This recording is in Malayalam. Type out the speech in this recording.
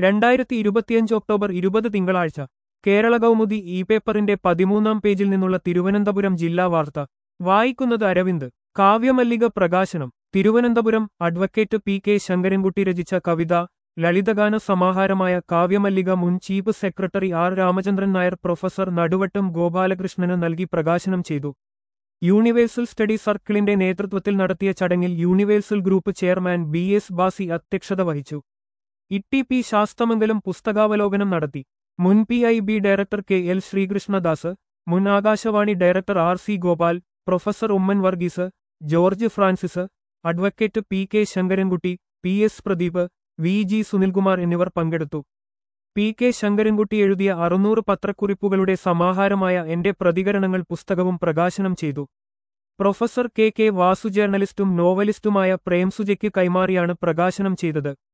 രണ്ടായിരത്തി ഇരുപത്തിയഞ്ച് ഒക്ടോബർ ഇരുപത് തിങ്കളാഴ്ച കേരള കൗമുദി ഇ പേപ്പറിന്റെ പതിമൂന്നാം പേജിൽ നിന്നുള്ള തിരുവനന്തപുരം ജില്ലാ വാർത്ത വായിക്കുന്നത് അരവിന്ദ് കാവ്യമല്ലിക പ്രകാശനം Thiruvananthapuram advocate P K Sankarankutty രചിച്ച കവിത ലളിതഗാന സമാഹാരമായ കാവ്യമല്ലിക മുൻ chief secretary R Ramachandran Nair professor Naduvattom ഗോപാലകൃഷ്ണന് നൽകി പ്രകാശനം ചെയ്തു യൂണിവേഴ്സൽ സ്റ്റഡി സർക്കിളിന്റെ നേതൃത്വത്തിൽ നടത്തിയ ചടങ്ങിൽ universal group chairman B S Basi അധ്യക്ഷത വഹിച്ചു ഇട്ടി പി ശാസ്തമംഗലം പുസ്തകാവലോകനം നടത്തി മുൻ P I B director K L Sreekrishnadas മുൻ Akashvani director R C Gopal professor Oommen Varghese George Francis advocate P K Sankarankutty P S Pradeep V G Sunilkumar എന്നിവർ പങ്കെടുത്തു പി കെ ശങ്കരൻകുട്ടി എഴുതിയ അറുന്നൂറ് പത്രക്കുറിപ്പുകളുടെ സമാഹാരമായ എന്റെ പ്രതികരണങ്ങൾ പുസ്തകവും പ്രകാശനം ചെയ്തു പ്രൊഫസർ കെ കെ വാസു ജേർണലിസ്റ്റും നോവലിസ്റ്റുമായ പ്രേംസുജയ്ക്ക് കൈമാറിയാണ് പ്രകാശനം ചെയ്തത്